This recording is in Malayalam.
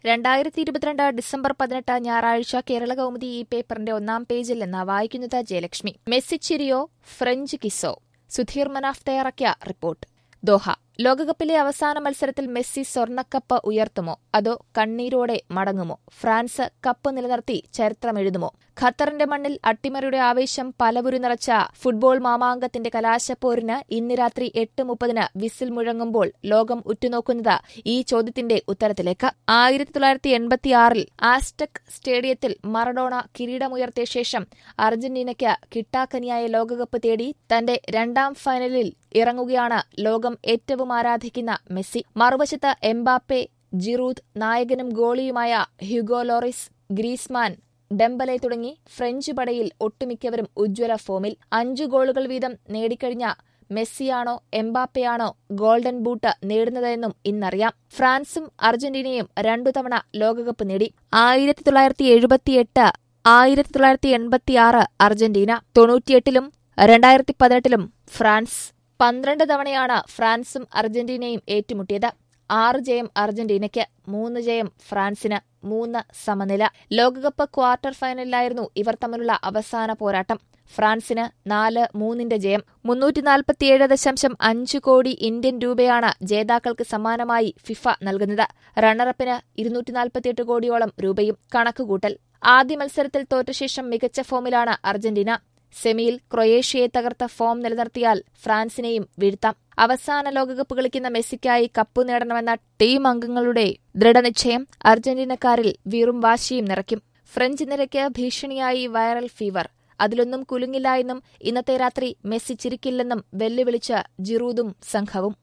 രണ്ടായിരത്തി ഇരുപത്തിരണ്ട് ഡിസംബർ പതിനെട്ട് ഞായറാഴ്ച കേരള കൗമുദി ഈ പേപ്പറിന്റെ ഒന്നാം പേജിൽ നിന്ന് വായിക്കുന്നത് ജയലക്ഷ്മി മെസ്സി ചിരിയോ ഫ്രഞ്ച് കിസോ സുധീർ മനാഫ് തയ്യാറാക്കിയ റിപ്പോർട്ട് ദോഹ ലോകകപ്പിലെ അവസാന മത്സരത്തിൽ മെസ്സി സ്വർണ്ണക്കപ്പ് ഉയർത്തുമോ അതോ കണ്ണീരോടെ മടങ്ങുമോ ഫ്രാൻസ് കപ്പ് നിലനിർത്തി ചരിത്രമെഴുതുമോ ഖത്തറിന്റെ മണ്ണിൽ അട്ടിമറിയുടെ ആവേശം പലവുരു നിറച്ച ഫുട്ബോൾ മാമാങ്കത്തിന്റെ കലാശപ്പോരിന് ഇന്ന് രാത്രി എട്ട് മുപ്പതിന് വിസിൽ മുഴങ്ങുമ്പോൾ ലോകം ഉറ്റുനോക്കുന്നത് ഈ ചോദ്യത്തിന്റെ ഉത്തരത്തിലേക്ക് ആയിരത്തി തൊള്ളായിരത്തി എൺപത്തിയാറിൽ ആസ്റ്റക് സ്റ്റേഡിയത്തിൽ മറഡോണ കിരീടമുയർത്തിയ ശേഷം അർജന്റീനയ്ക്ക് കിട്ടാക്കനിയായ ലോകകപ്പ് തേടി തന്റെ രണ്ടാം ഫൈനലിൽ ഇറങ്ങുകയാണ് ലോകം ഏറ്റവും ആരാധിക്കുന്ന മെസ്സി മറുവശത്ത് എംബാപ്പെ ജിറൂദ് നായകനും ഗോളിയുമായ ഹ്യൂഗോ ലോറിസ് ഗ്രീസ്മാൻ ഡെംബലെ തുടങ്ങി ഫ്രഞ്ച് പടയിൽ ഒട്ടുമിക്കവരും ഉജ്ജ്വല ഫോമിൽ അഞ്ചു ഗോളുകൾ വീതം നേടിക്കഴിഞ്ഞ മെസ്സിയാണോ എംബാപ്പയാണോ ഗോൾഡൻ ബൂട്ട് നേടുന്നതെന്നും ഇന്നറിയാം ഫ്രാൻസും അർജന്റീനയും രണ്ടു തവണ ലോകകപ്പ് നേടി ആയിരത്തി തൊള്ളായിരത്തി എഴുപത്തിയെട്ട് ആയിരത്തി തൊള്ളായിരത്തി എൺപത്തിയാറ് അർജന്റീന തൊണ്ണൂറ്റിയെട്ടിലും രണ്ടായിരത്തി പതിനെട്ടിലും ഫ്രാൻസ് പന്ത്രണ്ട് തവണയാണ് ഫ്രാൻസും അർജന്റീനയും ഏറ്റുമുട്ടിയത് ആറ് ജയം അർജന്റീനയ്ക്ക് മൂന്ന് ജയം ഫ്രാൻസിന് മൂന്ന് സമനില ലോകകപ്പ് ക്വാർട്ടർ ഫൈനലിലായിരുന്നു ഇവർ തമ്മിലുള്ള അവസാന പോരാട്ടം ഫ്രാൻസിന് നാല് മൂന്നിന്റെ ജയം മുന്നൂറ്റിനാൽപ്പത്തിയേഴ് ദശാംശം അഞ്ച് കോടി ഇന്ത്യൻ രൂപയാണ് ജേതാക്കൾക്ക് സമ്മാനമായി ഫിഫ നൽകുന്നത് റണ്ണറപ്പിന് ഇരുന്നൂറ്റിനാൽപ്പത്തിയെട്ട് കോടിയോളം രൂപയും കണക്കുകൂട്ടൽ ആദ്യ മത്സരത്തിൽ തോറ്റശേഷം മികച്ച ഫോമിലാണ് അർജന്റീന സെമിയിൽ ക്രൊയേഷ്യയെ തകർത്ത ഫോം നിലനിർത്തിയാൽ ഫ്രാൻസിനെയും വീഴ്ത്താം അവസാന ലോകകപ്പ് കളിക്കുന്ന മെസ്സിക്കായി കപ്പ് നേടണമെന്ന ടീം അംഗങ്ങളുടെ ദൃഢനിശ്ചയം അർജന്റീനക്കാരിൽ വീറും വാശിയും നിറയ്ക്കും ഫ്രഞ്ച് നിരയ്ക്ക് ഭീഷണിയായി വൈറൽ ഫീവർ അതിലൊന്നും കുലുങ്ങില്ല എന്നും ഇന്നത്തെ രാത്രി മെസ്സി ചിരിക്കില്ലെന്നും വെല്ലുവിളിച്ച് ജിറൂദും സംഘവും